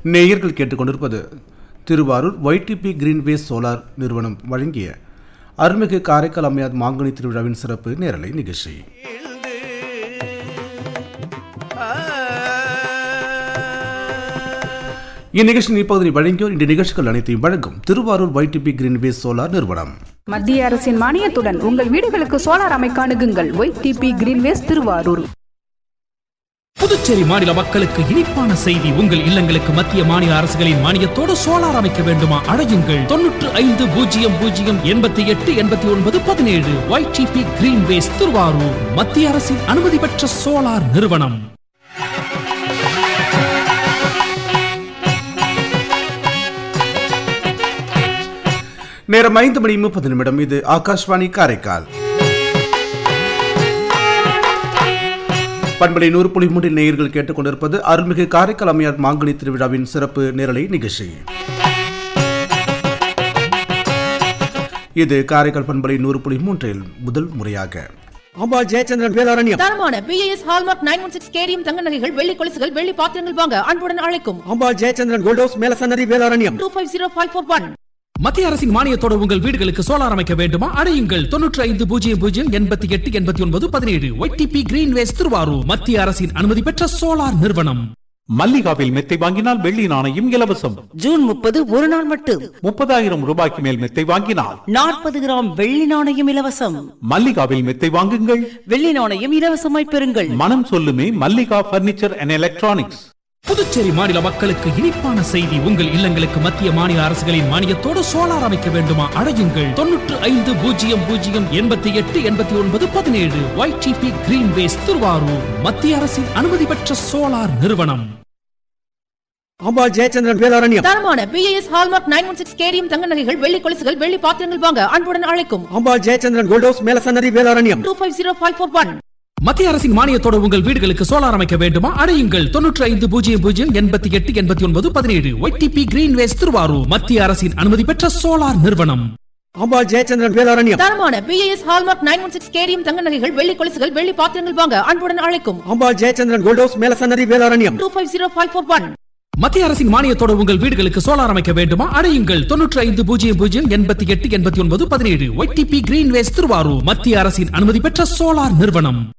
நேயர்கள் கேட்டுக்கொண்டிருப்பது Thiruvarur YDP Greenways solar நிறுவனம் வழங்கிய அருள்மிகு காரைக்கால் அம்மையார் மாங்கனி திருவிழாவின் சிறப்பு நேரலை நிகழ்ச்சி இந்நிகழ்ச்சியின் இப்பகுதி வழங்கியோர் இந்த நிகழ்ச்சிகள் அனைத்தையும் வழங்கும் திருவாரூர் ஒய்டிபி கிரீன்வேஸ் சோலார் நிறுவனம் மத்திய அரசின் மானியத்துடன் உங்கள் வீடுகளுக்கு சோலார் அமைக்க அணுகுங்கள் Y DP Greenways Thiruvarur Puducherry மாநில மக்களுக்கு இனிப்பான செய்தி உங்கள் இல்லங்களுக்கு மத்திய மாநில அரசுகளின் மானியத்தோடு சோலார் அமைக்க வேண்டுமா அழையுங்கள் தொன்னூற்று ஐந்து பூஜ்ஜியம் பூஜ்ஜியம் எண்பத்தி எட்டு எண்பத்தி ஒன்பது பதினேழு ஒய்டிபி கிரீன்வேஸ் திருவாரூர் மத்திய அரசின் அனுமதி பெற்ற சோலார் நிறுவனம் நேரம் ஐந்து மணி முப்பது நிமிடம் இது ஆகாஷ்வாணி காரைக்கால் பண்பலை நூறு புள்ளி மூன்றில் நேயர்கள் கேட்டுக்கொண்டிருப்பது அருள்மிகு காரைக்கால் அம்மையார் மாங்கனி திருவிழாவின் சிறப்பு நேரலை நிகழ்ச்சி இது காரைக்கால் பண்பலை நூறு புள்ளி மூன்றில் முதல் முறையாக அம்பாள் ஜெயச்சந்திரன் வேதாரண்யம் தரமான BIS hallmark nine one six KDM தங்க நகைகள் வெள்ளி கொலுசுகள் வெள்ளி பாத்திரங்கள் வாங்க அன்புடன் அழைக்கும் Ambal Jayachandran Golds Melasannathi Vedaranyam two five zero five four one மத்திய அரசின் மானியத்தோடு உங்கள் வீடுகளுக்கு சோலார் அமைக்க வேண்டுமா அழையுங்கள் தொன்னூற்று ஐந்து பூஜ்ஜியம் பூஜ்ஜியம் எண்பத்தி எட்டு எண்பத்தி ஒன்பது பதினேழு ஒய்டிபி கிரீன்வேஸ் திருவாரூர் மத்திய அரசின் அனுமதி பெற்ற சோலார் நிறுவனம் மல்லிகாவில் மெத்தை வாங்கினால் வெள்ளி நாணயம் இலவசம் ஜூன் முப்பது ஒரு நாள் மட்டும் முப்பதாயிரம் ரூபாய்க்கு மேல் மெத்தை வாங்கினால் நாற்பது கிராம் வெள்ளி நாணயம் இலவசம் மல்லிகாவில் மெத்தை வாங்குங்கள் வெள்ளி நாணயம் இலவசமாய் பெறுங்கள் மனம் சொல்லுமே Mallika furniture and electronics Puducherry மாநில மக்களுக்கு இனிப்பான செய்தி உங்கள் இல்லங்களுக்கு மத்திய மாநில அரசுகளின் மானியத்தோடு சோலார் அமைக்க வேண்டுமா அழையுங்கள் தொன்னூற்று ஐந்து பூஜ்ஜியம் பூஜ்ஜியம் எண்பத்தி எட்டு எண்பத்தி ஒன்பது பதினேழு ஒய்டிபி கிரீன்வேஸ் திருவாரூர் மத்திய அரசின் அனுமதி பெற்ற சோலார் நிறுவனம் அம்பாள் ஜெயச்சந்திரன் வேதாரண்யம் தரமான BIS hallmark nine one six KDM தங்க நகைகள் வெள்ளி கொலுசுகள் வெள்ளி பாத்திரங்கள் வாங்க அன்புடன் அழைக்கும் Ambal Jayachandran Golds Melasannathi Vedaranyam two five zero five four one மத்திய அரசின் மானியத்தோடு உங்கள் வீடுகளுக்கு சோலார் அமைக்க வேண்டுமா அழையுங்கள் தொன்னூற்று ஐந்து பூஜ்ஜியம் பூஜ்ஜியம் எண்பத்தி எட்டு எண்பத்தி ஒன்பது பதினேழு ஒய்டிபி கிரீன்வேஸ் திருவாரூர் மத்திய அரசின் அனுமதி பெற்ற சோலார் நிறுவனம் அம்பாள் ஜெயச்சந்திரன் வேதாரண்யம் தரமான BIS hallmark nine one six KDM தங்க நகைகள் வெள்ளி கொலுசுகள் வெள்ளி பாத்திரங்கள் வாங்க அன்புடன் அழைக்கும் Ambal Jayachandran Golds Melasannathi Vedaranyam two five zero five four one மத்திய அரசின் மானியத்தோடு உங்கள் வீடுகளுக்கு சோலார் அமைக்க வேண்டுமா அழையுங்கள் தொன்னூற்று ஐந்து பூஜ்ஜியம் பூஜ்ஜியம் எண்பத்தி எட்டு எண்பத்தி ஒன்பது பதினேழு ஒய்டிபி கிரீன்வேஸ் திருவாரூர் மத்திய அரசின் அனுமதி பெற்ற சோலார் நிறுவனம்